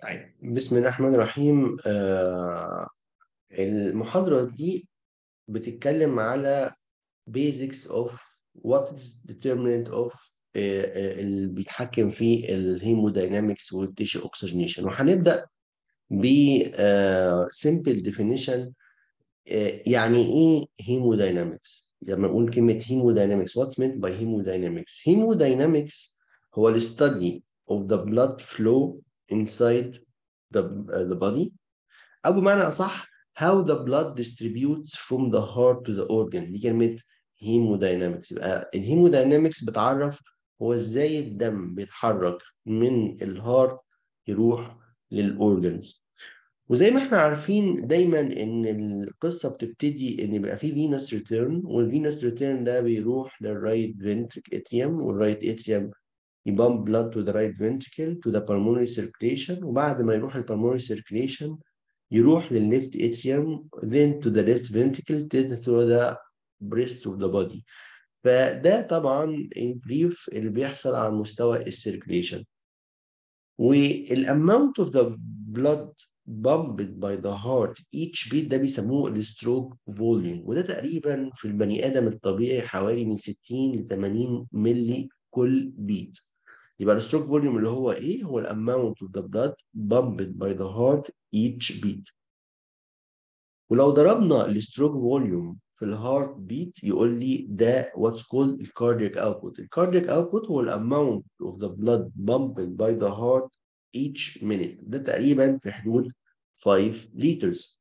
طيب بسم الله الرحمن الرحيم آه المحاضرة دي بتتكلم على basics of what is determinant of آه آه اللي بيتحكم في الهيموداينامكس والتيشو اوكسجينيشن وهنبدأ ب آه simple definition آه يعني ايه هيموداينامكس لما نقول كلمة هيموداينامكس what's meant by hemodynamics hemodynamics هو ال study of the blood flow inside the, uh, the body أو بمعنى أصح how the blood distributes from the heart to the organ دي كلمة hemodynamics يبقى الهيموداينامكس بتعرف هو ازاي الدم بيتحرك من الهارت يروح للأورجنز وزي ما احنا عارفين دايما ان القصه بتبتدي ان يبقى في فينس ريتيرن والفينس ريتيرن ده بيروح للرايت فنتريك اتريوم والرايت اتريوم يبامب blood to the right ventricle to the pulmonary circulation وبعد ما يروح البلمونري circulation يروح للليفت اتريوم then to the left ventricle then to the breast of the body فده طبعا in brief اللي بيحصل على مستوى السيركليشن والاماونت of the blood pumped by the heart each beat ده بيسموه الستروك فوليوم وده تقريبا في البني ادم الطبيعي حوالي من 60 ل 80 ملي كل بيت يبقى الستروك فوليوم اللي هو ايه هو الاماونت of the blood pumped by the heart each beat ولو ضربنا الستروك فوليوم في الهارت بيت يقول لي ده what's called الكاردياك output الكاردياك output هو الاماونت of the blood pumped by the heart each minute ده تقريبا في حدود 5 liters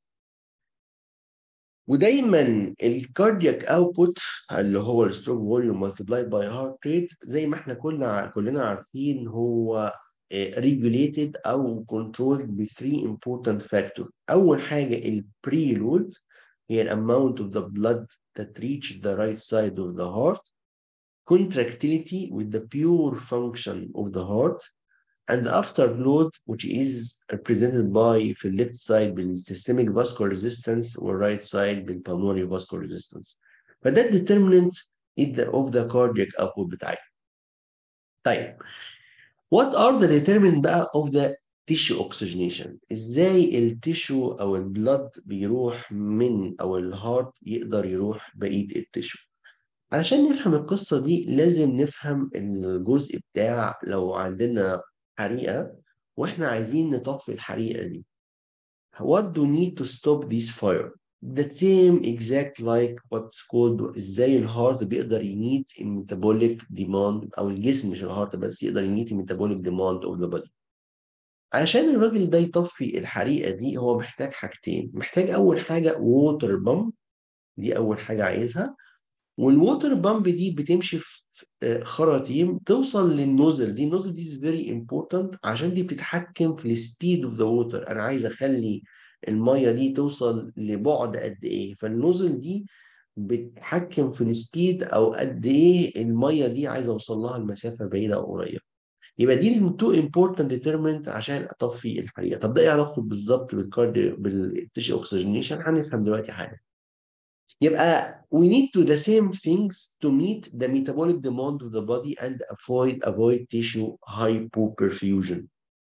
ودايما الكاردياك اوتبوت اللي هو الستروك فوليوم مالتبلاي باي هارت ريت زي ما احنا كلنا كلنا عارفين هو regulated او controlled ب 3 important factor اول حاجه البريلود هي الامount of the blood that reach the right side of the heart contractility with the pure function of the heart and afterload which is represented by في left side بالsystemic vascular resistance والright side بالpulmonary vascular resistance فده determinant of the cardiac output بتاعتنا طيب what are the determinant بقى of the tissue oxygenation ازاي التيشو او البلد بيروح من او الهارت يقدر يروح بقيه التيشو علشان نفهم القصه دي لازم نفهم الجزء بتاع لو عندنا حريقه واحنا عايزين نطفي الحريقه دي what do need to stop this fire the same exact like what's called ازاي الهارت بيقدر يميت الميتابوليك ديماند او الجسم مش الهارت بس يقدر يميت الميتابوليك ديماند اوف ذا بودي عشان الراجل ده يطفي الحريقه دي هو محتاج حاجتين محتاج اول حاجه ووتر بامب دي اول حاجه عايزها والووتر بامب دي بتمشي في خراطيم توصل للنوزل دي النوزل دي is very important عشان دي بتتحكم في السبيد اوف ذا ووتر انا عايز اخلي الميه دي توصل لبعد قد ايه فالنوزل دي بتتحكم في السبيد او قد ايه الميه دي عايز اوصل لها المسافه بعيده او قريبه يبقى دي التو امبورتنت ديترمنت عشان اطفي الحريقه طب ده ايه علاقته بالظبط بالكارديو بالتيشو اوكسجينيشن هنفهم دلوقتي حاجه يبقى we need to the same things to meet the metabolic demand of the body and avoid avoid tissue hypoperfusion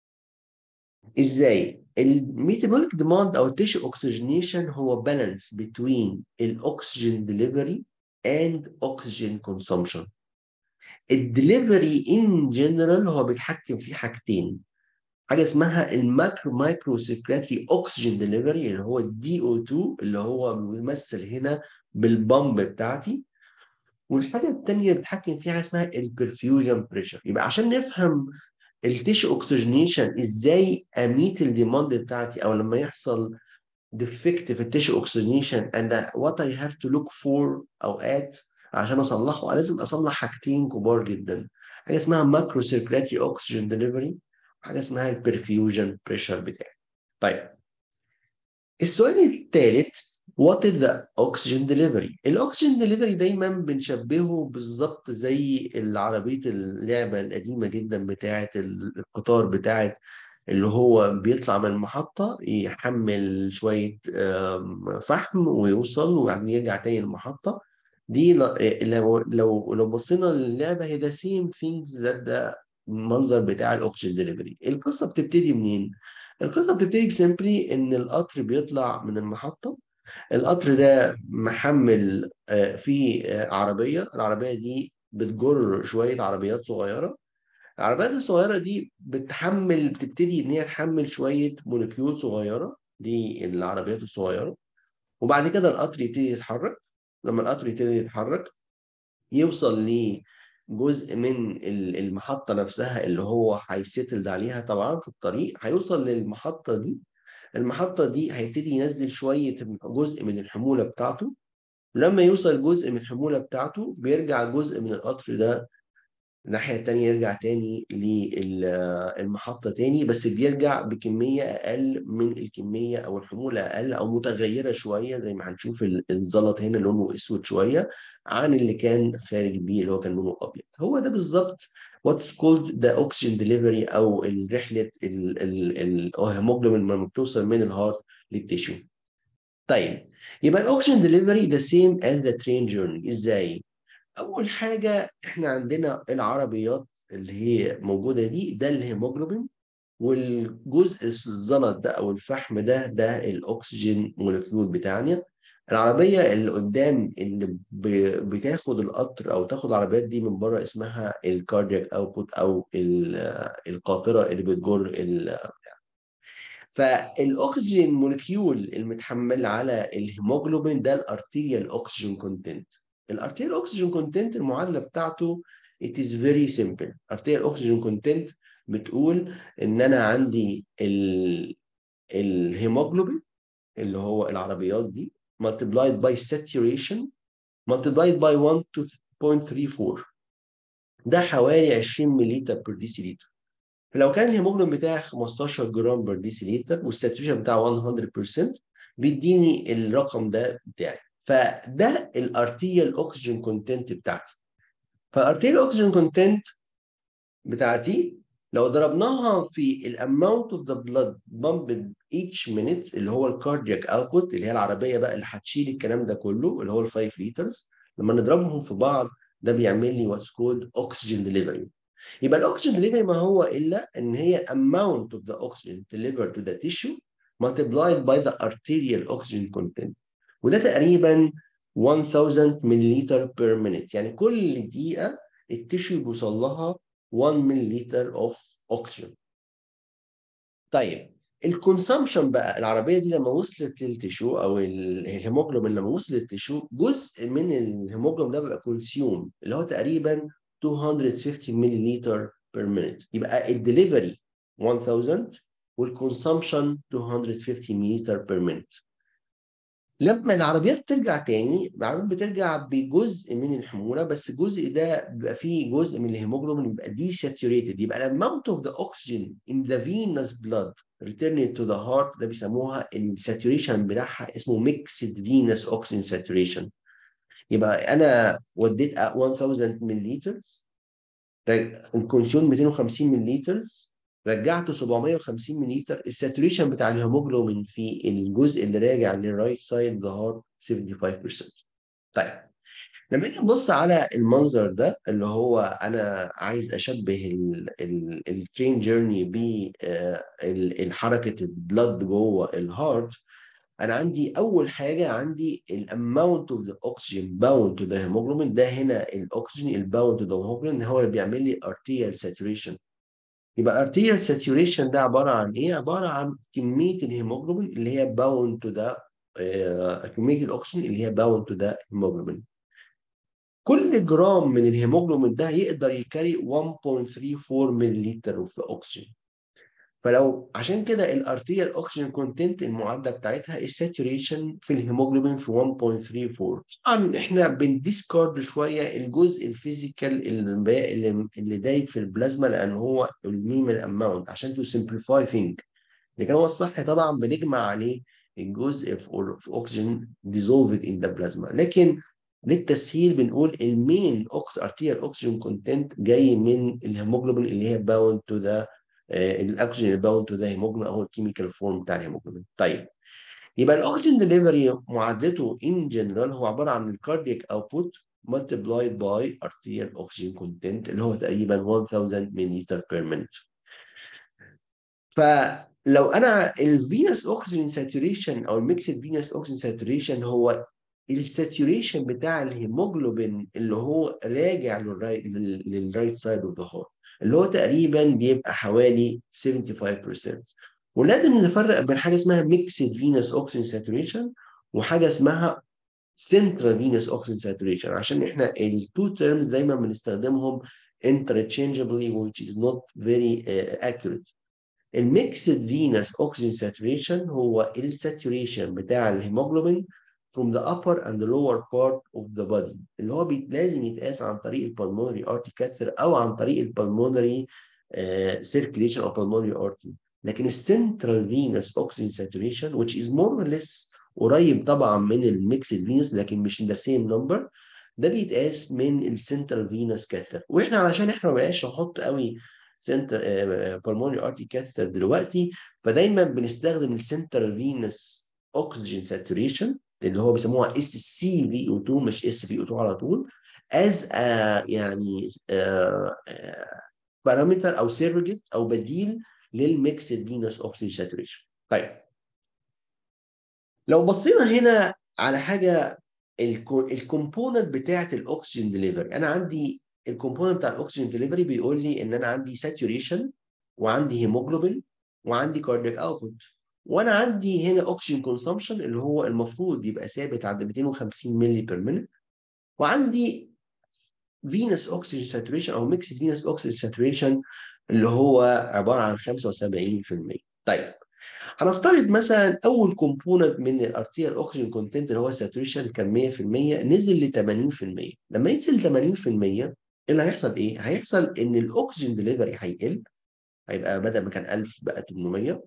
ازاي الميتابوليك ديماند او التيشو اوكسجينيشن هو بالانس between الاكسجين ديليفري and oxygen consumption الدليفري ان جنرال هو بيتحكم في حاجتين حاجه اسمها الماكرو مايكرو سيركلاتري اوكسجين ديليفري اللي هو الدي او 2 اللي هو بيمثل هنا بالبامب بتاعتي والحاجه الثانيه اللي بيتحكم فيها اسمها البرفيوجن بريشر يبقى عشان نفهم التيشو اوكسجينيشن ازاي اميت الديماند بتاعتي او لما يحصل ديفكت في التيشو اوكسجينيشن and what I have to look for اوقات عشان اصلحه لازم اصلح حاجتين كبار جدا حاجه اسمها ماكرو سيركلاتري اوكسجين ديليفري حاجه اسمها البرفيوجن بريشر بتاعي طيب السؤال الثالث وات از ذا اوكسجين ديليفري الاكسجين ديليفري دايما بنشبهه بالظبط زي العربيه اللعبه القديمه جدا بتاعه القطار بتاعه اللي هو بيطلع من المحطة يحمل شوية فحم ويوصل وبعدين يرجع تاني المحطة دي لو لو لو بصينا للعبة هي ذا سيم ثينجز ذات ذا المنظر بتاع الاكسجين ديليفري القصه بتبتدي منين القصه بتبتدي بسيمبلي ان القطر بيطلع من المحطه القطر ده محمل آه، فيه آه، عربيه العربيه دي بتجر شويه عربيات صغيره العربيات الصغيره دي بتحمل بتبتدي ان هي تحمل شويه مولكيول صغيره دي العربيات الصغيره وبعد كده القطر يبتدي يتحرك لما القطر يبتدي يتحرك يوصل لجزء من ال- المحطة نفسها اللي هو هيسيتلد عليها طبعا في الطريق هيوصل للمحطة دي المحطة دي هيبتدي ينزل شوية جزء من الحمولة بتاعته لما يوصل جزء من الحمولة بتاعته بيرجع جزء من القطر ده الناحية التانية يرجع تاني للمحطة تاني بس بيرجع بكمية أقل من الكمية أو الحمولة أقل أو متغيرة شوية زي ما هنشوف ال- الزلط هنا لونه أسود شوية عن اللي كان خارج بيه اللي هو كان لونه أبيض هو ده بالظبط what's called the oxygen delivery أو رحلة الهيموجلوبين لما بتوصل من الهارت للتيشو طيب يبقى الاوكسجين ديليفري the same as the train journey ازاي؟ اول حاجه احنا عندنا العربيات اللي هي موجوده دي ده الهيموجلوبين والجزء الزلط ده او الفحم ده ده الاكسجين مولكيول بتاعنا العربيه اللي قدام اللي ب- بتاخد القطر او تاخد العربيات دي من بره اسمها الكاردياك اوتبوت او ال- القاطره اللي بتجر ال- فالاكسجين مولكيول المتحمل على الهيموجلوبين ده الارتيريال اوكسجين كونتنت الارتيريال اوكسجين كونتنت المعادله بتاعته it is very simple arterial oxygen content بتقول ان انا عندي ال الهيموجلوبين اللي هو العربيات دي multiplied by saturation multiplied by 1 to 0.34 ده حوالي 20 مليلتر بير ديسيليتر فلو كان الهيموجلوبين بتاعي 15 جرام بر ديسيليتر والساتوريشن بتاعه 100% بيديني الرقم ده بتاعي فده الارتيال اوكسجين كونتنت بتاعتي فالارتيال اوكسجين كونتنت بتاعتي لو ضربناها في الاماونت اوف ذا بلاد بامب each minute اللي هو الكاردياك اوتبوت اللي هي العربيه بقى اللي هتشيل الكلام ده كله اللي هو ال 5 لترز لما نضربهم في بعض ده بيعمل لي واتس كولد اوكسجين ديليفري يبقى الاكسجين ديليفري ما هو الا ان هي amount of the oxygen delivered to the tissue multiplied by the arterial oxygen content وده تقريبا 1000 مللتر بير minute يعني كل دقيقه التيشو بيوصل لها 1 مللتر اوف اوكسجين طيب الكونسامشن بقى العربيه دي لما وصلت للتيشو او ال- الهيموجلوبين لما وصل للتيشو جزء من الهيموجلوبين ده بيبقى كونسيوم اللي هو تقريبا 250 مللتر بير minute يبقى الدليفري 1000 والكونسامشن 250 مللتر بير minute لما العربيات ترجع تاني العربيات بترجع بجزء من الحموله بس الجزء ده بيبقى فيه جزء من الهيموجلوبين بيبقى desaturated يبقى الاماونت اوف ذا اوكسجين in the venous blood returning to the heart ده بيسموها الساتوريشن بتاعها اسمه mixed venous oxygen saturation يبقى انا وديت 1000 مللتر الكونسيوم 250 مللتر رجعته 750 مللتر الساتوريشن بتاع الهيموجلوبين في الجزء اللي راجع للرايت سايد ذا هارت 75% طيب لما نيجي نبص على المنظر ده اللي هو انا عايز اشبه الترين جيرني بحركه البلد جوه الهارت انا عندي اول حاجه عندي الاماونت اوف ذا اوكسجين باوند تو ذا هيموجلوبين ده هنا الاكسجين الباوند تو ذا هيموجلوبين هو اللي بيعمل لي ارتيال ساتوريشن يبقى ارتيال ساتوريشن ده عباره عن ايه عباره عن كميه الهيموجلوبين اللي هي باوند تو ذا كميه الاكسجين اللي هي باوند تو ذا هيموجلوبين كل جرام من الهيموجلوبين ده يقدر يكاري 1.34 مللتر اوف اوكسجين فلو عشان كده الارتيال اوكسجين كونتنت المعادله بتاعتها الساتوريشن في الهيموجلوبين في 1.34 طبعا احنا بنديسكارد شويه الجزء الفيزيكال اللي اللي, اللي دايب في البلازما لان هو المينيمال اماونت عشان تو سمبليفاي ثينج لكن هو الصح طبعا بنجمع عليه الجزء في اوكسجين ديزولفد ان ذا بلازما لكن للتسهيل بنقول المين ارتيال اوكسجين كونتنت جاي من الهيموجلوبين اللي هي باوند تو ذا الاكسجين اللي باوند تو ذا هيموجلوبين او الكيميكال فورم بتاع الهيموجلوبين طيب يبقى الاكسجين ديليفري معادلته ان جنرال هو عباره عن الكاردياك اوتبوت multiplied by arterial oxygen content اللي هو تقريبا 1000 مللتر بير minute لو انا الفينس اوكسجين ساتوريشن او الميكسد فينس اوكسجين ساتوريشن هو الساتوريشن بتاع الهيموجلوبين اللي هو راجع للرايت للرايت سايد اوف ذا هارت اللي هو تقريبا بيبقى حوالي 75% ولازم نفرق بين حاجه اسمها ميكسد فينس اوكسجين ساتوريشن وحاجه اسمها سنترال فينس اوكسجين ساتوريشن عشان احنا التو تيرمز دايما بنستخدمهم interchangeably which is not very uh, accurate الميكسد فينس اوكسجين ساتوريشن هو الساتوريشن بتاع الهيموجلوبين from the upper and the lower part of the body اللي هو بي لازم يتقاس عن طريق البلمونري ارتي كاثر او عن طريق البلمونري سيركيليشن او pulmonary artery لكن السنترال فينس اوكسجين ساتوريشن which is more or less قريب طبعا من الميكسد فينس لكن مش ذا سيم نمبر ده بيتقاس من السنترال فينس كاثر واحنا علشان احنا ما بقاش نحط قوي سنتر بالمونري ارتي كاثر دلوقتي فدايما بنستخدم السنترال فينس اوكسجين ساتوريشن اللي هو بيسموها اس سي في او 2 مش اس في او 2 على طول از يعني بارامتر او سيرجت او بديل للميكسد فينس اوكسجين ساتوريشن طيب لو بصينا هنا على حاجه الكومبوننت بتاعه الاكسجين ديليفري انا عندي الكومبوننت بتاع الاكسجين ديليفري بيقول لي ان انا عندي ساتوريشن وعندي هيموجلوبين وعندي كاردياك اوتبوت وانا عندي هنا اوكسجين كونسومشن اللي هو المفروض يبقى ثابت عند 250 مللي بير مينت وعندي فينس اوكسجين ساتوريشن او ميكس فينس اوكسجين ساتوريشن اللي هو عباره عن 75% طيب هنفترض مثلا اول كومبوننت من الارتيال اوكسجين كونتنت اللي هو الساتوريشن كان 100% نزل ل 80% لما ينزل ل 80% ايه اللي هيحصل ايه؟ هيحصل ان الاكسجين ديليفري هيقل هيبقى بدل ما كان 1000 بقى 800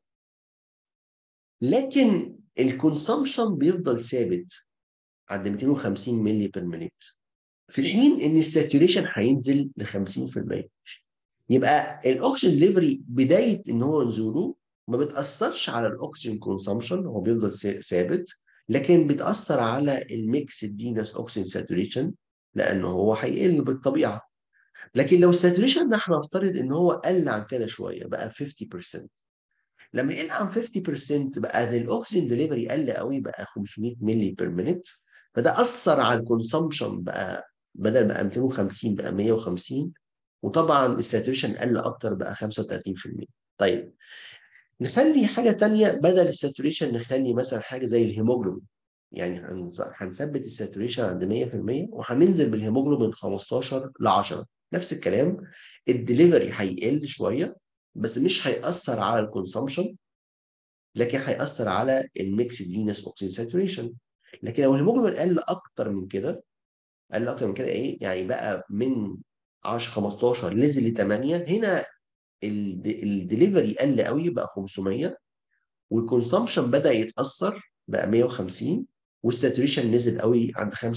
لكن الكونسامشن بيفضل ثابت عند 250 مللي بير مينيت في الحين ان الساتوريشن هينزل ل 50% يبقى الاكسجين ديليفري بدايه ان هو نزوله ما بتاثرش على الاكسجين كونسامشن هو بيفضل ثابت لكن بتاثر على الميكس فينس اوكسجين ساتوريشن لانه هو هيقل بالطبيعه لكن لو الساتوريشن ده احنا نفترض ان هو قل عن كده شويه بقى 50% لما يقل عن 50% بقى الاكسجين ديليفري قل قوي بقى 500 مللي بير مينيت فده اثر على الكونسامشن بقى بدل بقى 250 بقى 150 وطبعا الساتوريشن قل اكتر بقى 35% طيب نخلي حاجه تانية بدل الساتوريشن نخلي مثلا حاجه زي الهيموجلوبين يعني هنثبت الساتوريشن عند 100% وهننزل بالهيموجلوبين 15 ل 10 نفس الكلام الدليفري هيقل شويه بس مش هيأثر على الكونسومشن لكن هيأثر على الميكس فينس اوكسجين ساتوريشن لكن لو الهيموجلوبين قل اكتر من كده قل اكتر من كده ايه يعني بقى من 10 15 نزل ل 8 هنا الدليفري قل قوي بقى 500 والكونسومشن بدا يتاثر بقى 150 والساتوريشن نزل قوي عند 35%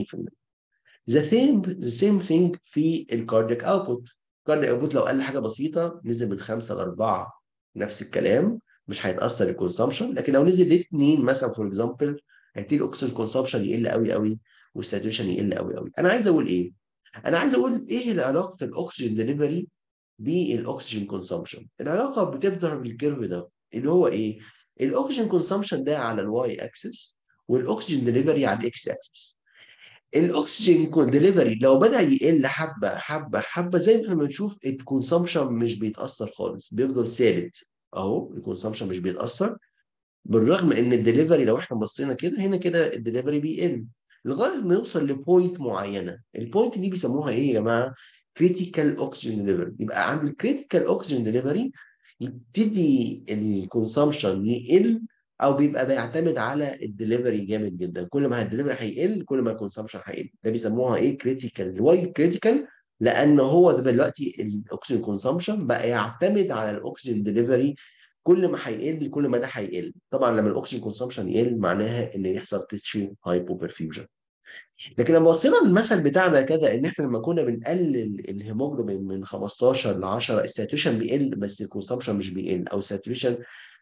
The same the same thing في الكاردياك اوتبوت الكاردياك اوتبوت لو قل حاجه بسيطه نزل من 5 ل 4 نفس الكلام مش هيتاثر الكونسومشن لكن لو نزل ل 2 مثلا فور اكزامبل هيبتدي الاكسجين كونسومشن يقل قوي قوي والساتوريشن يقل قوي قوي انا عايز اقول ايه؟ انا عايز اقول ايه علاقه الاكسجين ديليفري بالاكسجين كونسومشن العلاقه بتبدا بالكيرف ده اللي هو ايه الاكسجين كونسومشن ده على الواي اكسس والاكسجين ديليفري على الاكس اكسس الاكسجين ديليفري لو بدا يقل حبه حبه حبه زي ما احنا بنشوف الكونسومشن مش بيتاثر خالص بيفضل ثابت اهو الكونسومشن مش بيتاثر بالرغم ان الدليفري لو احنا بصينا كده هنا كده الدليفري بيقل لغايه ما يوصل لبوينت معينه البوينت دي بيسموها ايه يا جماعه كريتيكال اوكسجين ديليفري يبقى عند الكريتيكال اوكسجين ديليفري يبتدي الكونسامشن يقل او بيبقى بيعتمد على الدليفري جامد جدا كل ما الدليفري هيقل كل ما الكونسامشن هيقل ده بيسموها ايه كريتيكال واي كريتيكال لان هو ده دلوقتي الاكسجين كونسامشن بقى يعتمد على الاكسجين ديليفري كل ما هيقل كل ما ده هيقل طبعا لما الاكسجين كونسامشن يقل معناها ان يحصل تيشي هايبوبرفيوجن لكن لما بصينا للمثل بتاعنا كده ان احنا لما كنا بنقلل الهيموجلوبين من 15 ل 10 الساتوريشن بيقل بس الكونسامشن مش بيقل او الساتوريشن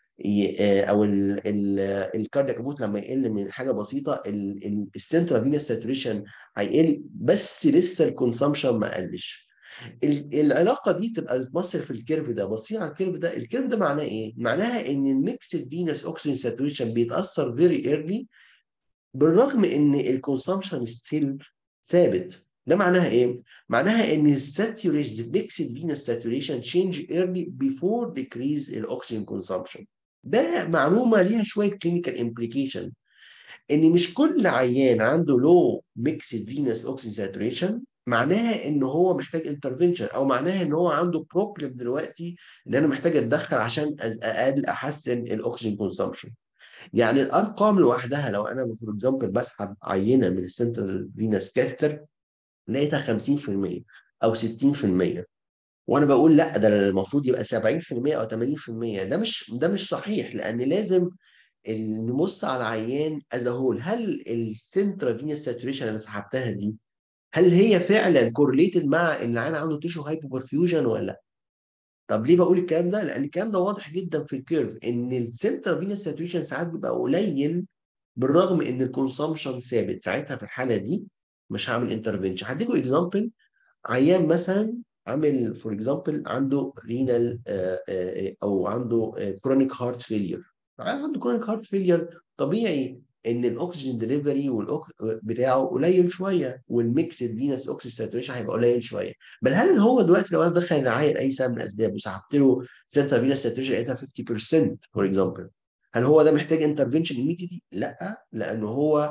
او الكاردياك ابوت لما يقل من حاجه بسيطه السنترال فينس ساتوريشن هيقل بس لسه الكونسامشن ما قلش العلاقه دي تبقى تبص في الكيرف ده بصين على الكيرف ده الكيرف ده معناه ايه؟ معناها ان الميكس فينس اوكسجين ساتوريشن بيتاثر فيري ايرلي بالرغم ان الكونسامشن ستيل ثابت ده معناها ايه؟ معناها ان الساتوريشن ميكسد فينس ساتوريشن تشينج ايرلي بيفور ديكريز الاكسجين كونسامشن ده معلومه ليها شويه كلينيكال امبليكيشن ان مش كل عيان عنده لو ميكسد فينس اوكسجين ساتوريشن معناها ان هو محتاج انترفنشن او معناها ان هو عنده بروبلم دلوقتي ان انا محتاج اتدخل عشان اقل احسن الاكسجين كونسامشن يعني الارقام لوحدها لو انا فور اكزامبل بسحب عينه من السنترال فينس كاثتر لقيتها 50% او 60% وانا بقول لا ده المفروض يبقى 70% او 80% ده مش ده مش صحيح لان لازم نبص على العيان از هول هل السنترا فينس ساتوريشن اللي سحبتها دي هل هي فعلا كورليتد مع ان العيان عنده تيشو هايبوبرفيوجن ولا لا؟ طب ليه بقول الكلام ده؟ لان الكلام ده واضح جدا في الكيرف ان السنترا فينس ساتوريشن ساعات بيبقى قليل بالرغم ان الكونسامشن ثابت ساعتها في الحاله دي مش هعمل انترفنشن هديكوا اكزامبل عيان مثلا عامل فور اكزامبل عنده رينال او عنده كرونيك هارت فيلير عنده كرونيك هارت فيلير طبيعي ان الاكسجين ديليفري بتاعه قليل شويه والميكسد فينس اوكسجين ساتوريشن هيبقى قليل شويه بل هل هو دلوقتي لو انا دخل الرعايه لاي سبب من الاسباب وسحبت له سنتر فينس ساتوريشن لقيتها 50% فور اكزامبل هل هو ده محتاج انترفنشن ايميديتي؟ لا لانه هو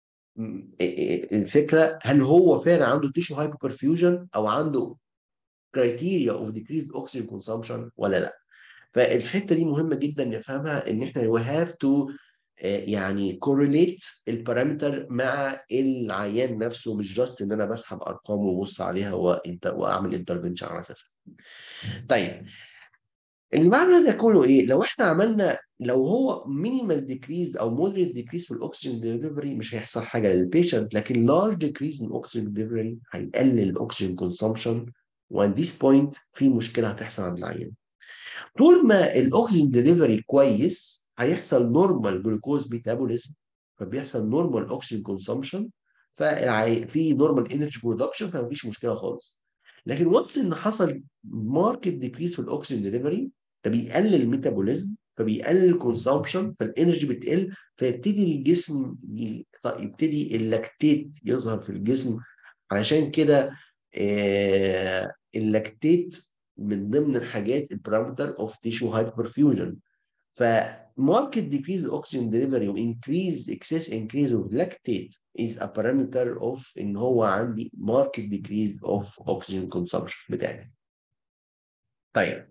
الفكره هل هو فعلا عنده تيشو هايبوبرفيوجن او عنده كرايتيريا اوف ديكريز اوكسجين كونسامشن ولا لا فالحته دي مهمه جدا نفهمها ان احنا وي هاف تو يعني كورليت البارامتر مع العيان نفسه مش جاست ان انا بسحب ارقام وابص عليها وانت واعمل انترفنشن على اساسها. طيب المعنى ده كله ايه؟ لو احنا عملنا لو هو مينيمال ديكريز او مودريت ديكريز في الاكسجين ديليفري مش هيحصل حاجه للبيشنت لكن لارج ديكريز ان الاكسجين ديليفري هيقلل الاكسجين كونسومشن وان ذيس بوينت في مشكله هتحصل عند العيان. طول ما الاكسجين ديليفري كويس هيحصل نورمال جلوكوز ميتابوليزم فبيحصل نورمال اوكسجين كونسومشن ففي نورمال انرجي برودكشن فمفيش مشكله خالص. لكن وانس ان حصل ماركت ديكريز في الاكسجين ديليفري ده بيقلل الميتابوليزم فبيقلل الكونسومشن فالانرجي بتقل فيبتدي الجسم يبتدي اللاكتيت يظهر في الجسم علشان كده آه اللاكتيت من ضمن الحاجات البارامتر اوف تيشو هايبرفيوجن فماركت ديكريز اوكسجين ديليفري وانكريز اكسس انكريز اوف لاكتيت از ا بارامتر اوف ان هو عندي ماركت ديكريز اوف اوكسجين كونسومشن بتاعي طيب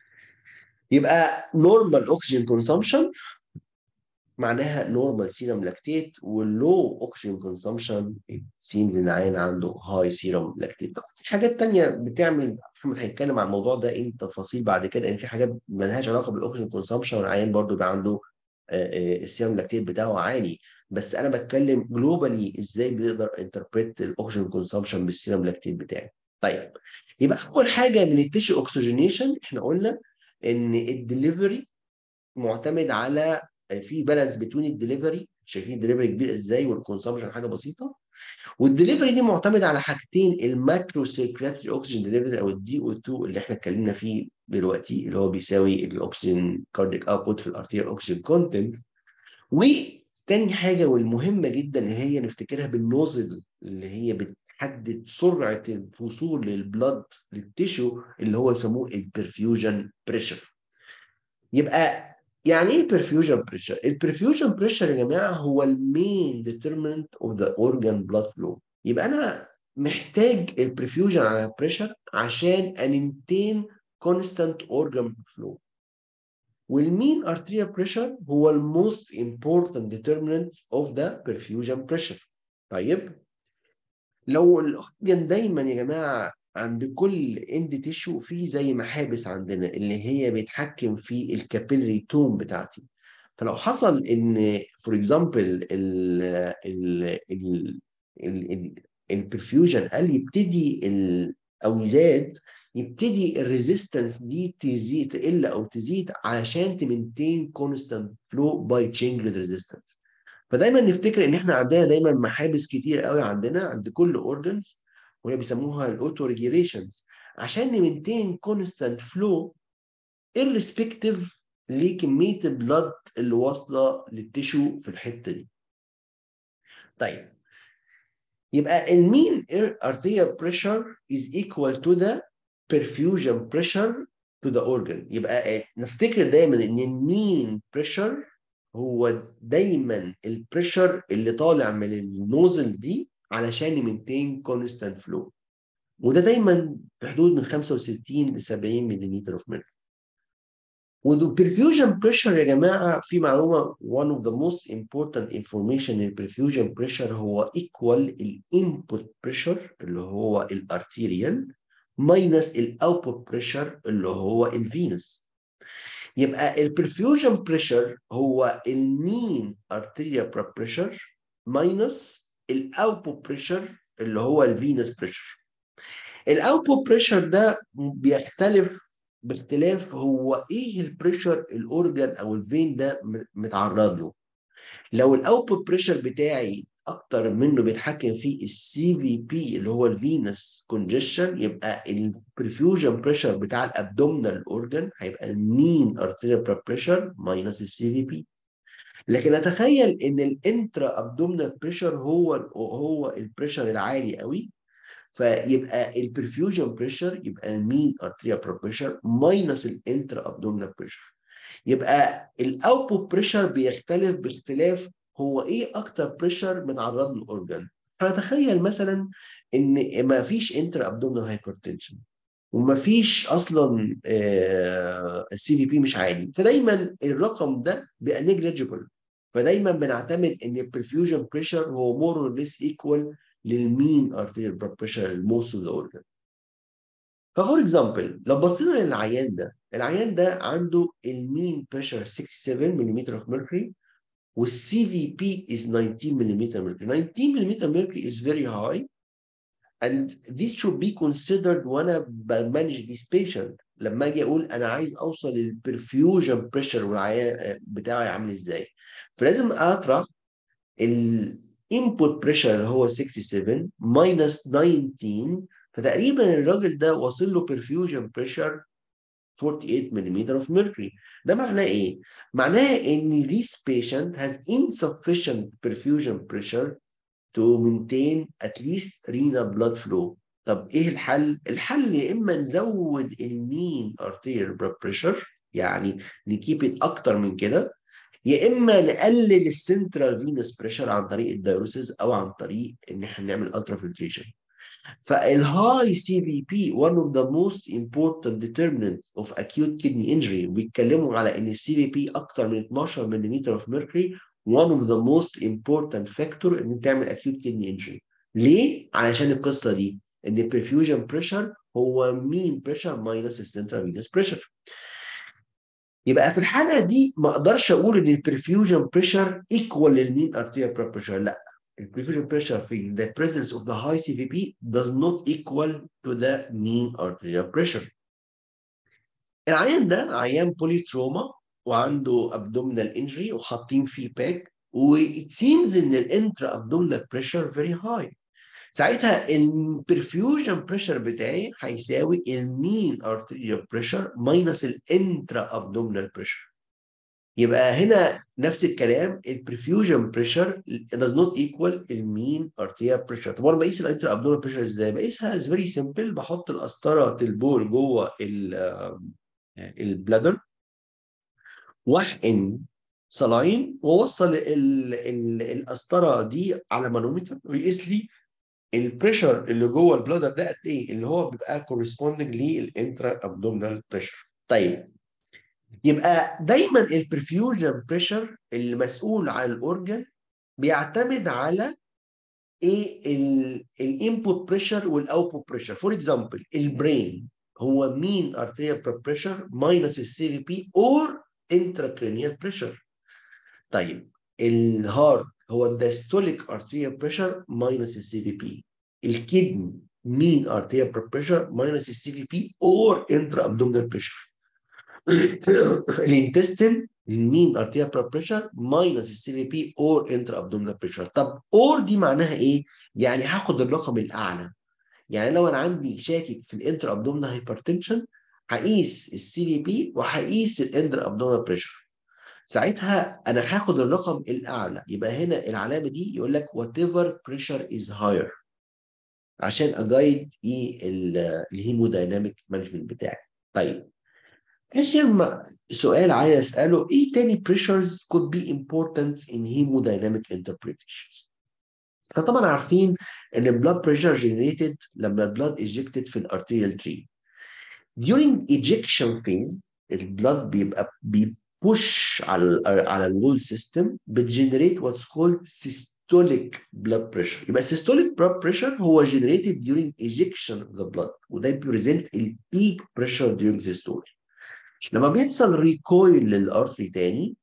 يبقى نورمال اوكسجين كونسومشن معناها نورمال سيرم لاكتيت واللو اوكسجين كونسومشن سيمز ان العين عنده هاي سيرم لاكتيت في حاجات تانية بتعمل محمد هيتكلم عن الموضوع ده ايه تفاصيل بعد كده ان في حاجات مالهاش علاقه بالاوكسجين كونسومشن والعيان برضه يبقى عنده السيرم لاكتيت بتاعه عالي بس انا بتكلم جلوبالي ازاي بنقدر انتربريت الاوكسجين كونسومشن بالسيرم لاكتيت بتاعي طيب يبقى اول حاجه من التيشو اوكسجينيشن احنا قلنا ان الدليفري معتمد على في بالانس بين الدليفري شايفين الدليفري كبير ازاي والكونسومشن حاجه بسيطه والدليفري دي معتمد على حاجتين الماكرو سيركلاتري اوكسجين دليفري او الدي او 2 اللي احنا اتكلمنا فيه دلوقتي اللي هو بيساوي الاكسجين كارديك اوتبوت في الارتير اوكسجين كونتنت وتاني حاجه والمهمه جدا اللي هي نفتكرها بالنوزل اللي هي بتحدد سرعه الوصول للبلد للتيشو اللي هو يسموه البرفيوجن بريشر يبقى يعني ايه perfusion pressure؟ البرفيوجن بريشر يا جماعه هو المين ديترمنت اوف ذا اورجان بلاد فلو يبقى انا محتاج البرفيوجن على بريشر عشان انتين كونستانت اورجان فلو والمين arterial بريشر هو الموست important determinant of the perfusion pressure طيب لو الاورجان دايما يا جماعه عند كل اند تيشو في زي محابس عندنا اللي هي بيتحكم في الكابيلري توم بتاعتي فلو حصل ان فور اكزامبل البرفيوجن قال يبتدي او يزاد يبتدي الريزيستنس دي تزيد تقل او تزيد علشان تمنتين كونستانت فلو باي تشينج ريزيستنس فدايما نفتكر ان احنا عندنا دايما محابس كتير قوي عندنا عند كل اورجنز وهي بيسموها الاوتو ريجيليشنز عشان نمنتين كونستانت فلو irrespective لكميه البلد اللي واصله للتشو في الحته دي. طيب يبقى المين arterial pressure is equal to the perfusion pressure to the organ يبقى نفتكر دايما ان المين pressure هو دايما البريشر اللي طالع من النوزل دي علشان يمنتين كونستانت فلو وده دايما في حدود من 65 ل 70 ملم اوف ميركوري والبرفيوجن بريشر يا جماعه في معلومه one of the most important information البرفيوجن بريشر هو equal الانبوت بريشر اللي هو الارتيريال ماينس الاوتبوت بريشر اللي هو الفينس يبقى البرفيوجن بريشر هو المين ارتيريال بريشر ماينس الاوتبوت بريشر اللي هو الفينس بريشر الاوتبوت بريشر ده بيختلف باختلاف هو ايه البريشر الاورجن او الفين ده متعرض له لو الاوتبوت بريشر بتاعي اكتر منه بيتحكم فيه السي في بي اللي هو الفينس كونجيشن يبقى البرفيوجن بريشر بتاع الابدومينال اورجن هيبقى المين ارتيريال بريشر ماينس السي في بي لكن اتخيل ان الانترا ابدومينال بريشر هو هو البريشر العالي قوي فيبقى البرفيوجن بريشر يبقى المين ارتريال بريشر ماينس الانترا ابدومينال بريشر يبقى الاوتبوت بريشر بيختلف باختلاف هو ايه اكتر بريشر متعرض له الاورجن فنتخيل مثلا ان ما فيش انترا ابدومينال هايبرتنشن وما فيش اصلا السي في بي مش عالي فدايما الرقم ده بيبقى نيجليجيبل فدايما بنعتمد ان البرفيوجن بريشر هو مور اور ليس ايكوال للمين ارتيريال بلاد بريشر الموست اوف ذا اورجن ففور اكزامبل لو بصينا للعيان ده العيان ده عنده المين بريشر 67 ملم اوف ميركوري والسي في بي is 19 ملم ميركوري 19 ملم ميركوري is very high and this should be considered وانا بمانج this patient لما اجي اقول انا عايز اوصل للبرفيوجن بريشر والعيان بتاعي عامل ازاي فلازم اطرح الانبوت بريشر اللي هو 67 ماينس 19 فتقريبا الراجل ده واصل له perfusion pressure 48 ملم of mercury ده معناه ايه؟ معناه ان this patient has insufficient perfusion pressure to maintain at least renal blood flow طب ايه الحل؟ الحل يا اما نزود المين arterial blood pressure يعني نكيب اكتر من كده يا اما نقلل السنترال فينس بريشر عن طريق الدايوريسيس او عن طريق ان احنا نعمل الترا فلتريشن فالهاي سي في بي one of the most important determinants of acute kidney injury بيتكلموا على ان السي في بي اكتر من 12 ملم اوف ميركوري one of the most important factor ان تعمل acute kidney injury ليه؟ علشان القصه دي ان البرفيوجن بريشر هو مين بريشر ماينس السنترال فينس بريشر يبقى في الحاله دي ما اقدرش اقول ان البرفيوجن بريشر ايكوال للمين ارتيريال بريشر لا البرفيوجن بريشر في the presence of the high CVP does not equal to the mean arterial pressure. العيان ده عيان بولي تروما وعنده abdominal injury وحاطين فيه باك و it seems ان الانترا abdominal pressure very high. ساعتها البرفيوجن بريشر بتاعي هيساوي المين ارتيريال بريشر ماينس الانترا ابدومينال بريشر يبقى هنا نفس الكلام البرفيوجن بريشر does not equal المين ارتيريال بريشر طب انا بقيس الانترا ابدومينال بريشر ازاي؟ بقيسها از فيري سمبل بحط القسطره البول جوه البلادر واحقن صلاين واوصل القسطره دي على مانومتر ويقيس لي البريشر اللي جوه البلادر ده قد ايه اللي هو بيبقى كورسبوندنج للانترا ابدومينال بريشر طيب يبقى دايما البرفيوجن بريشر اللي مسؤول عن الاورجن بيعتمد على ايه الانبوت بريشر والاوتبوت بريشر فور اكزامبل البرين هو مين ارتيريال بريشر ماينس السي في بي اور انتراكرينيال بريشر طيب الهارت هو الدايستوليك ارتيريال بريشر ماينس السي في بي الكدني مين ارتيريال بريشر ماينس السي في بي اور انترا ابدومينال بريشر الانتستين المين ارتيريال بريشر ماينس السي في بي اور انترا ابدومينال بريشر طب اور دي معناها ايه؟ يعني هاخد الرقم الاعلى يعني لو انا عندي شاكك في الانتر ابدومينال هايبرتنشن هقيس السي بي بي وهقيس الانتر ابدومينال بريشر ساعتها انا هاخد الرقم الاعلى يبقى هنا العلامه دي يقول لك whatever pressure is higher عشان اجايد ايه الهيمودايناميك مانجمنت بتاعي طيب عشان سؤال عايز اساله ايه تاني pressures could be important in hemodynamic interpretations فطبعا عارفين ان البلاد بريشر generated لما البلاد ejected في الارتيريال تري during ejection phase البلاد بيبقى بيبوش على على الوول سيستم بتجنريت واتس كولد systolic blood pressure يبقى systolic blood pressure هو generated during ejection of the blood وده بيبريزنت البيك pressure during systole لما بيحصل ريكويل للارتري تاني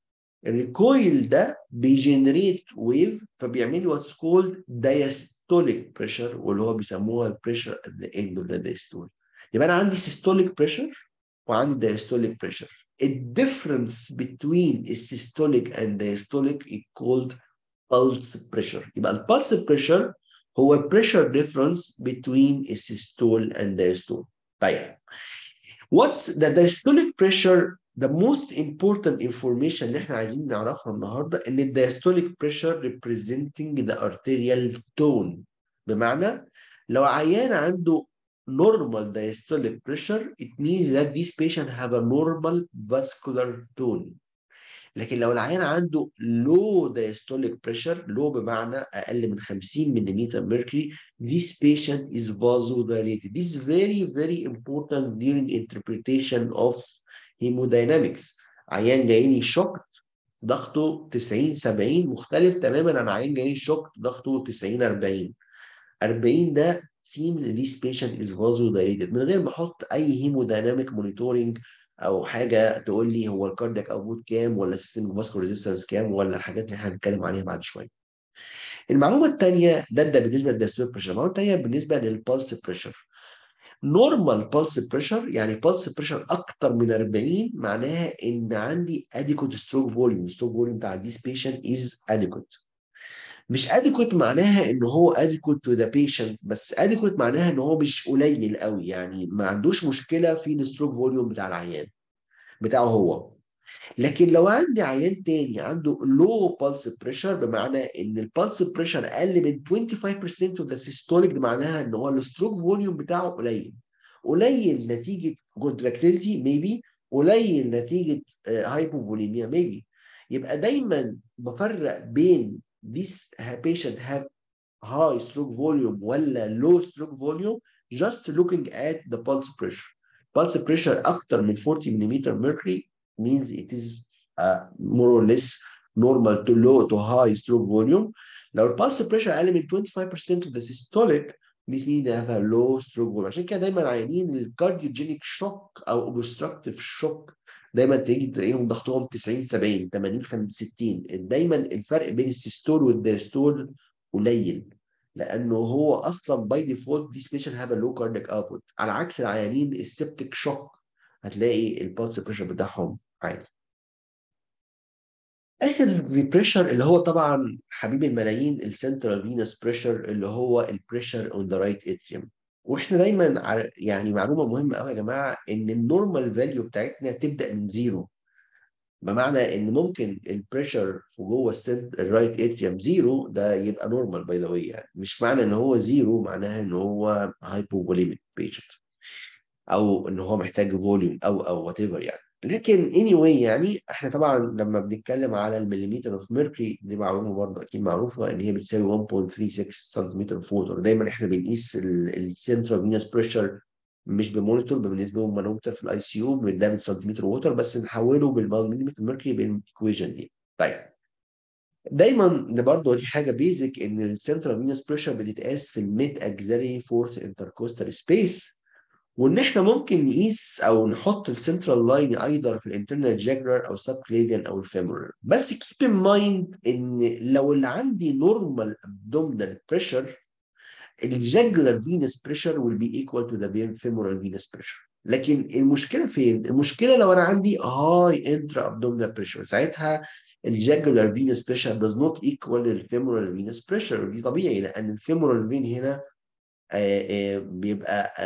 الريكويل ده بيجنريت ويف فبيعمل لي واتس كولد diastolic pressure واللي هو بيسموها البريشر at the end of the diastole يبقى انا عندي systolic pressure وعندي diastolic pressure الديفرنس between السيستوليك and diastolic is called pulse pressure يبقى البلس pressure هو pressure difference between السيستول and diastole طيب what's the diastolic pressure the most important information اللي احنا عايزين نعرفها النهارده ان الدايستوليك pressure representing the arterial tone بمعنى لو عيان عنده normal diastolic pressure it means that this patient have a normal vascular tone لكن لو العيان عنده low diastolic pressure low بمعنى اقل من 50 ملم mercury this patient is vasodilated this is very very important during interpretation of hemodynamics عيان جايني شوك ضغطه 90 70 مختلف تماما عن عيان جاي شوك ضغطه 90 40 40 ده seems this patient is vasodilated من غير ما احط اي هيمودايناميك مونيتورنج او حاجه تقول لي هو الكاردياك اوتبوت كام ولا السيستم فاسكو ريزيستنس كام ولا الحاجات اللي احنا هنتكلم عليها بعد شويه. المعلومه الثانيه ده ده بالنسبه للدايستوليك بريشر، المعلومه الثانيه بالنسبه للبلس بريشر. نورمال بلس بريشر يعني بلس بريشر اكتر من 40 معناها ان عندي اديكوت ستروك فوليوم، الستروك فوليوم بتاع this patient is adequate. مش adequate معناها ان هو adequate to the patient بس adequate معناها ان هو مش قليل قوي يعني ما عندوش مشكله في الستروك فوليوم بتاع العيان بتاعه هو لكن لو عندي عيان تاني عنده low pulse pressure بمعنى ان البلس بريشر اقل من 25% of the systolic ده معناها ان هو الستروك فوليوم بتاعه قليل قليل نتيجه contractility maybe قليل نتيجه هايبوفوليميا maybe يبقى دايما بفرق بين this patient have high stroke volume ولا low stroke volume just looking at the pulse pressure. Pulse pressure أكتر من 40 mm mercury means it is uh, more or less normal to low to high stroke volume. لو البلس pressure أقل من 25% of the systolic this means they have a low stroke volume. عشان كده دايما عيانين الكارديوجينيك شوك أو obstructive shock دايما تيجي تلاقيهم ضغطهم 90 70 80 50 60 دايما الفرق بين السيستول والدايستول قليل لانه هو اصلا باي ديفولت this patient have a low cardiac output على عكس العيانين السبتيك شوك هتلاقي البلس بريشر بتاعهم عالي اخر بريشر اللي هو طبعا حبيب الملايين السنترال فينس بريشر اللي هو البريشر اون ذا رايت اتريوم واحنا دايما يعني معلومه مهمه قوي يا جماعه ان النورمال فاليو بتاعتنا تبدا من زيرو بمعنى ان ممكن البريشر في جوه الرايت اتريوم زيرو ده يبقى نورمال باي ذا واي يعني مش معنى ان هو زيرو معناها ان هو هايبوفوليميك بيشنت او ان هو محتاج فوليوم او او وات ايفر يعني لكن اني anyway يعني احنا طبعا لما بنتكلم على المليمتر اوف ميركوري دي معلومه برضه اكيد معروفه ان هي بتساوي 1.36 سنتيمتر فوتر دايما احنا بنقيس السنترال فينس بريشر مش بمونيتور بالنسبه لهم مانومتر في الاي سي يو ده بالسنتيمتر ووتر بس نحوله بالمليمتر ميركوري بالايكويشن دي طيب دايما ده برضه دي حاجه بيزك ان السنترال فينس بريشر بتتقاس في الميد اكزاري فورث انتركوستال سبيس وان احنا ممكن نقيس او نحط السنترال لاين ايضا في الانترنال جاجلر او سب كليفيان او الفيمورال بس كيب ان مايند ان لو اللي عندي نورمال ابدومينال بريشر الجاجلر فينس بريشر will be equal to the femoral venous pressure لكن المشكله فين؟ المشكله لو انا عندي high intra abdominal pressure ساعتها الجاجلر فينس بريشر does not equal الفيمورال فينس بريشر ودي طبيعي لان الفيمورال فين هنا بيبقى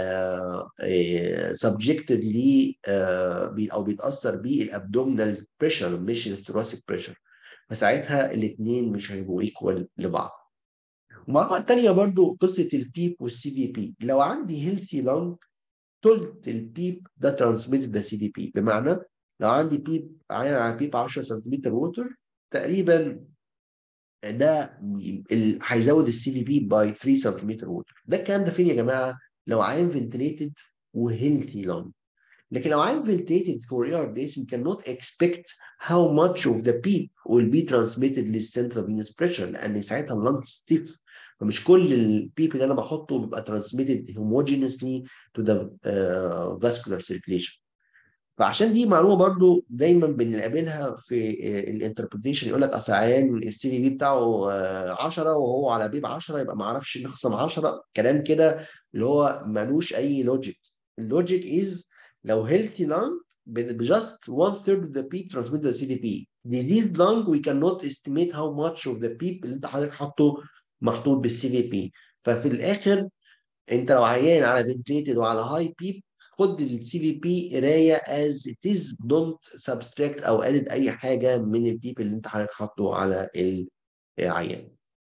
سبجكتد ل او بيتاثر بيه الابدومينال بريشر مش الثوراسيك بريشر فساعتها الاثنين مش هيبقوا ايكوال لبعض ومعلومة التانية برضو قصة البيب والسي في بي لو عندي هيلثي لونج تلت البيب ده ترانسميتد ده سي في بي بمعنى لو عندي بيب عين على بيب 10 سنتيمتر ووتر تقريبا ده هيزود السي في بي باي 3 سنتيمتر ووتر ده الكلام ده فين يا جماعه لو عين فنتليتد وهيلثي لونج لكن لو I'm ventilated for air days, we cannot expect how much of the PEEP will be transmitted للcentral venous pressure لأن ساعتها اللنج stiff فمش كل البيب اللي أنا بحطه بيبقى transmitted homogeneously to the uh, vascular circulation. فعشان دي معلومه برضو دايما بنقابلها في الانتربريتيشن يقول لك اصل عيان السي في بي بتاعه 10 وهو على بيب 10 يبقى ما اعرفش نخصم 10 كلام كده اللي هو ملوش اي لوجيك اللوجيك از لو healthy lung just one third of the peak transmitted to the CVP. Diseased lung we cannot estimate how much of the peak اللي انت حضرتك حاطه محطوط بالسي في بي ففي الاخر انت لو عيان على ventilated وعلى high peak خد السي في بي قرايه as it is don't subtract او added اي حاجه من البيب اللي انت حضرتك حاطه على العيان.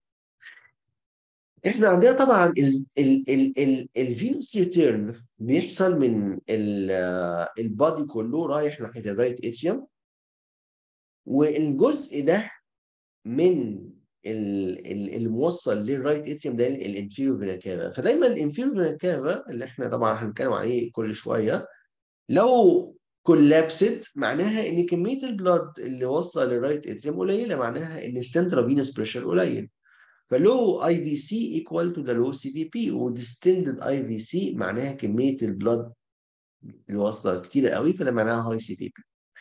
احنا عندنا طبعا الفينس ريتيرن بيحصل من البادي كله رايح ناحيه الرايت اتريوم والجزء ده من الموصل للرايت اتريوم ده الانفيريور فينا كافا فدايما الانفيريور فينا كافا اللي احنا طبعا هنتكلم عليه كل شويه لو كولابسد معناها ان كميه البلاد اللي واصله للرايت اتريوم قليله معناها ان السنترال فينس بريشر قليل فلو اي في سي ايكوال تو ذا لو سي في بي وديستندد اي في سي معناها كميه البلاد اللي واصله كتيره قوي فده معناها هاي سي في بي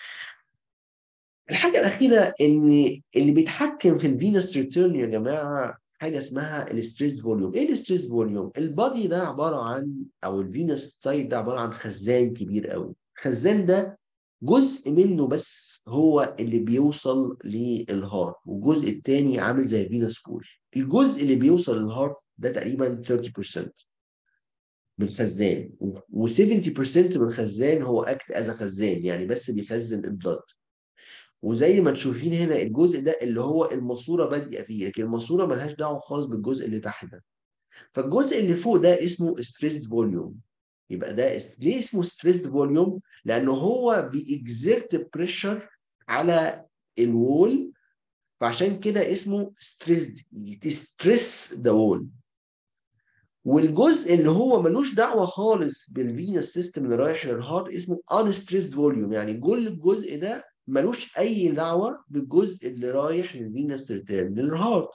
الحاجه الاخيره ان اللي بيتحكم في الفينوس ريتيرن يا جماعه حاجه اسمها الستريس فوليوم ايه الستريس فوليوم البادي ده عباره عن او الفينوس سايد ده عباره عن خزان كبير قوي الخزان ده جزء منه بس هو اللي بيوصل للهارت والجزء الثاني عامل زي فينوس بول الجزء اللي بيوصل للهارت ده تقريبا 30% من الخزان و70% من الخزان هو اكت از خزان يعني بس بيخزن البلد وزي ما تشوفين هنا الجزء ده اللي هو الماسوره بادئه فيه لكن الماسوره ملهاش دعوه خالص بالجزء اللي تحت ده فالجزء اللي فوق ده اسمه ستريس فوليوم يبقى ده ليه اسمه ستريس فوليوم لانه هو بيكزرت بريشر على الوول فعشان كده اسمه ستريس ستريس ذا وول والجزء اللي هو ملوش دعوه خالص بالفينس سيستم اللي رايح للهارت اسمه ان ستريس فوليوم يعني كل الجزء ده ملوش اي دعوه بالجزء اللي رايح للفينس ريتيرن للهارت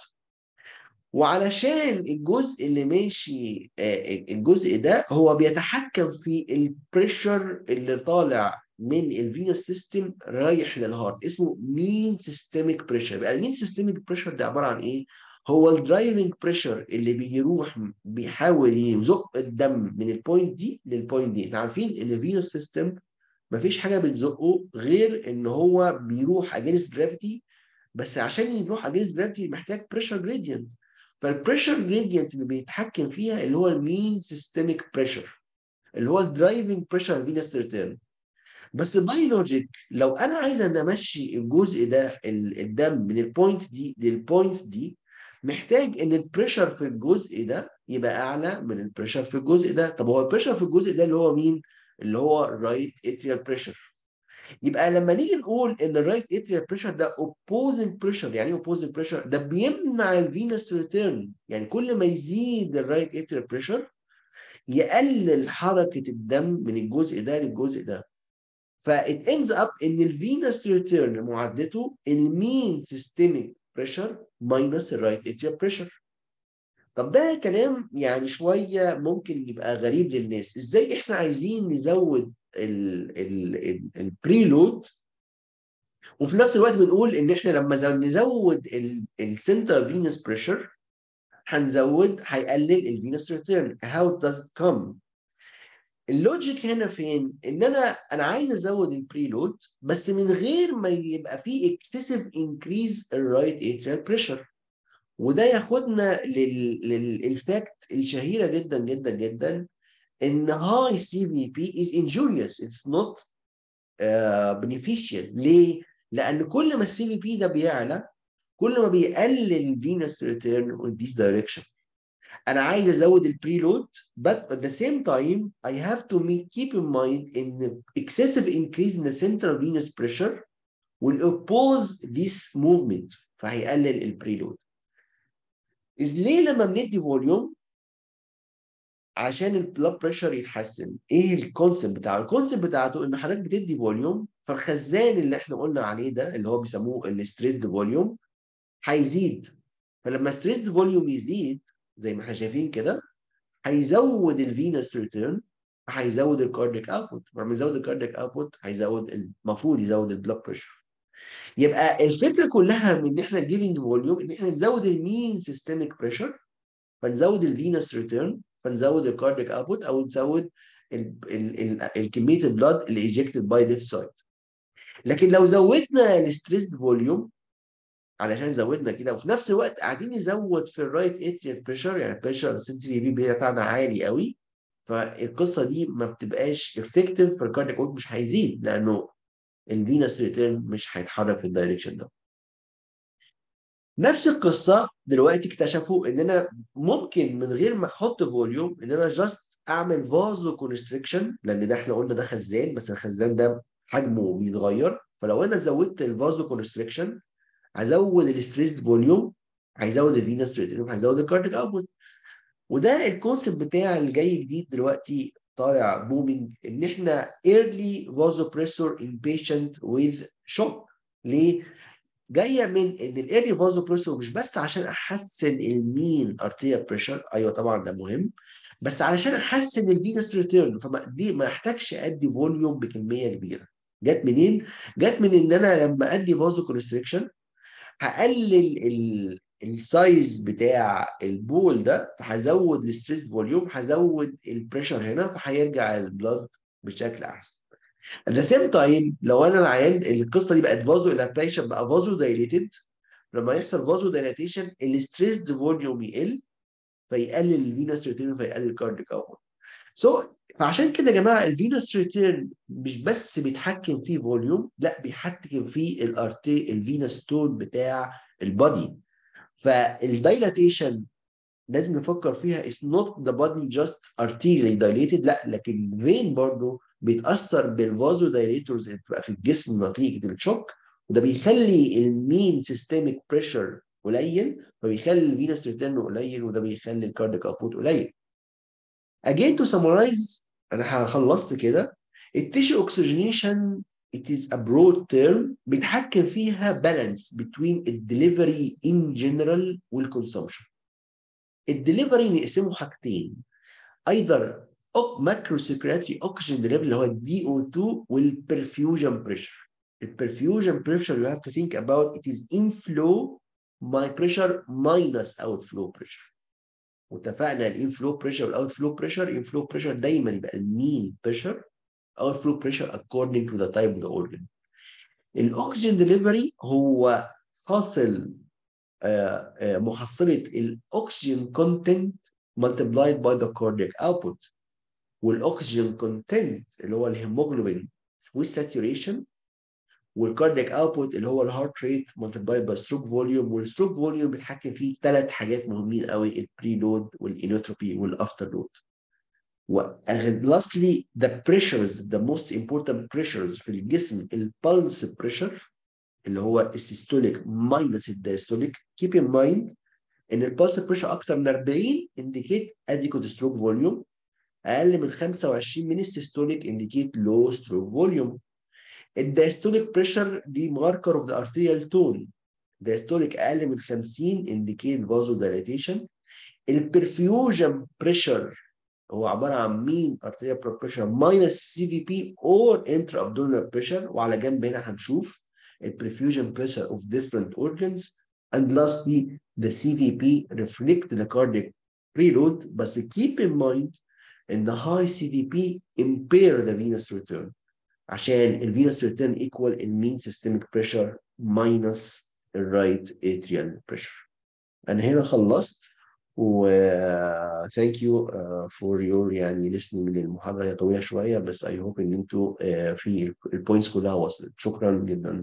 وعلشان الجزء اللي ماشي الجزء ده هو بيتحكم في البريشر اللي طالع من الفينس سيستم رايح للهارت اسمه مين سيستميك بريشر بقى المين سيستميك بريشر ده عباره عن ايه هو الدرايفنج بريشر اللي بيروح بيحاول يزق الدم من البوينت دي للبوينت دي انتوا عارفين ان الفينس سيستم مفيش حاجه بتزقه غير ان هو بيروح اجينست جرافيتي بس عشان يروح اجينست جرافيتي محتاج بريشر جريدينت فالبريشر جريدينت اللي بيتحكم فيها اللي هو المين سيستميك بريشر اللي هو الدرايفنج بريشر فينس ريتيرن بس باي لوجيك لو انا عايز ان امشي الجزء ده الدم من البوينت دي للبوينتس دي محتاج ان البريشر في الجزء ده يبقى اعلى من البريشر في الجزء ده طب هو البريشر في الجزء ده اللي هو مين اللي هو الرايت اتريال بريشر يبقى لما نيجي نقول ان الرايت اتريال بريشر ده اوبوزنج بريشر يعني ايه اوبوزنج بريشر ده بيمنع الفينس ريتيرن يعني كل ما يزيد الرايت اتريال بريشر يقلل حركه الدم من الجزء ده للجزء ده فات ends اب ان الفينس ريتيرن معادلته المين سيستميك بريشر ماينس الرايت اتريال بريشر طب ده كلام يعني شويه ممكن يبقى غريب للناس ازاي احنا عايزين نزود البريلود وفي نفس الوقت بنقول ان احنا لما نزود السنترال فينس بريشر هنزود هيقلل الفينس ريتيرن how does it come اللوجيك هنا فين ان انا انا عايز ازود البريلود بس من غير ما يبقى فيه اكسسيف انكريز الرايت اتريال بريشر وده ياخدنا للفاكت الشهيره جدا جدا جدا ان هاي سي في بي از انجوريوس اتس نوت beneficial ليه؟ لان كل ما السي في بي ده بيعلى كل ما بيقلل الفينس ريتيرن in this direction انا عايز ازود البريلود but at the same time I have to make, keep in mind ان excessive increase in the central venous pressure will oppose this movement فهيقلل البريلود إذ ليه لما بندي فوليوم عشان البلاد بريشر يتحسن ايه الكونسيبت بتاعه الكونسيبت بتاعته ان حضرتك بتدي فوليوم فالخزان اللي احنا قلنا عليه ده اللي هو بيسموه الستريسد فوليوم هيزيد فلما ستريسد فوليوم يزيد زي ما احنا شايفين كده هيزود الفينس ريتيرن هيزود الكارديك اوتبوت ولما يزود الكارديك اوتبوت هيزود المفروض يزود البلاد بريشر يبقى الفكره كلها من ان احنا جيفنج فوليوم ان احنا نزود المين سيستميك بريشر فنزود الفينس ريتيرن فنزود الكارديك اوتبوت او نزود الكميه البلاد اللي ايجكتد باي ليفت سايد لكن لو زودنا الستريسد فوليوم علشان زودنا كده وفي نفس الوقت قاعدين نزود في الرايت اتريال بريشر يعني البريشر السنتري بي بتاعنا عالي قوي فالقصه دي ما بتبقاش افكتيف فالكارديك اوت مش هيزيد لانه الفينس ريتيرن مش هيتحرك في الدايركشن ده نفس القصه دلوقتي اكتشفوا ان انا ممكن من غير ما احط فوليوم ان انا جاست اعمل فازو كونستريكشن لان ده احنا قلنا ده خزان بس الخزان ده حجمه بيتغير فلو انا زودت الفازو كونستريكشن هزود الستريس فوليوم هيزود الفينس ريتيرن هيزود الكارديك اوتبوت وده الكونسيبت بتاع اللي جاي جديد دلوقتي طالع بومينج ان احنا early vasopressor in patient with shock ليه؟ جايه من ان الايرلي vasopressor مش بس عشان احسن المين ارتيا بريشر ايوه طبعا ده مهم بس علشان احسن الفينس ريتيرن فما دي ما احتاجش ادي فوليوم بكميه كبيره جت منين؟ جت من ان انا لما ادي فازو كونستريكشن هقلل السايز بتاع البول ده فهزود الستريس فوليوم هزود البريشر هنا فهيرجع البلاد بشكل احسن. At the same time لو انا العيان القصه دي بقت فازو الابريشن بقى فازو دايليتد لما يحصل فازو دايليتيشن الستريس فوليوم يقل فيقلل الفينوس ريتيرن فيقلل الكارديك اوتبوت. سو so, فعشان كده يا جماعه الفينوس ريتيرن مش بس بيتحكم فيه فوليوم لا بيتحكم فيه الارتي الفينوس تون بتاع البادي فالدايلاتيشن لازم نفكر فيها is not the body just arterially dilated لا لكن الفين برضه بيتاثر بالفازو دايليتورز اللي بتبقى في الجسم نتيجه الشوك وده بيخلي المين سيستميك بريشر قليل فبيخلي الفينوس ريتيرن قليل وده بيخلي الكارديك اوتبوت قليل. Again to summarize انا خلصت كده التيشو اوكسجينيشن it is a broad term بيتحكم فيها balance between الدليفري in general والconsumption. الدليفري نقسمه حاجتين either ماكرو سيركيولاتري اوكسجين ليفل اللي هو الدي او 2 والبرفيوجن بريشر البرفيوجن بريشر you have to think about it is inflow my pressure minus outflow pressure واتفقنا الانفلو بريشر والاوت فلو بريشر انفلو بريشر دايما يبقى المين بريشر اوت فلو بريشر according to the type of the organ الاوكسجين ديليفري هو حاصل آه آه محصله الاكسجين كونتنت multiplied by the cardiac output والاكسجين كونتنت اللي هو الهيموجلوبين والساتوريشن والكاردياك اوتبوت اللي هو الهارت ريت مالتيبلايد باي ستروك فوليوم والستروك فوليوم بيتحكم فيه ثلاث حاجات مهمين قوي البري لود والانوتروبي والافتر لود lastly the pressures the most important pressures في الجسم البلس بريشر اللي هو السيستوليك ماينس الدايستوليك keep in mind ان البلس بريشر اكتر من 40 indicate adequate stroke volume اقل من 25 من السيستوليك indicate low stroke volume الدايستوليك بريشر دي ماركر اوف ذا ارتيريال تون دايستوليك اقل من 50 indicate vasodilation البرفيوجن بريشر هو عباره عن مين ارتيريال بريشر ماينس سي في بي اور انتر ابدومينال بريشر وعلى جنب هنا هنشوف البرفيوجن بريشر اوف different organs and lastly the CVP reflect the cardiac preload بس keep in mind ان the high CVP impair the venous return عشان الفينوس ريتيرن ايكوال المين سيستميك بريشر ماينس الرايت اتريال بريشر انا هنا خلصت و thank you uh, for your يعني listening للمحاضرة هي طويلة شوية بس I hope ان انتوا uh, في البوينتس كلها وصلت شكرا جدا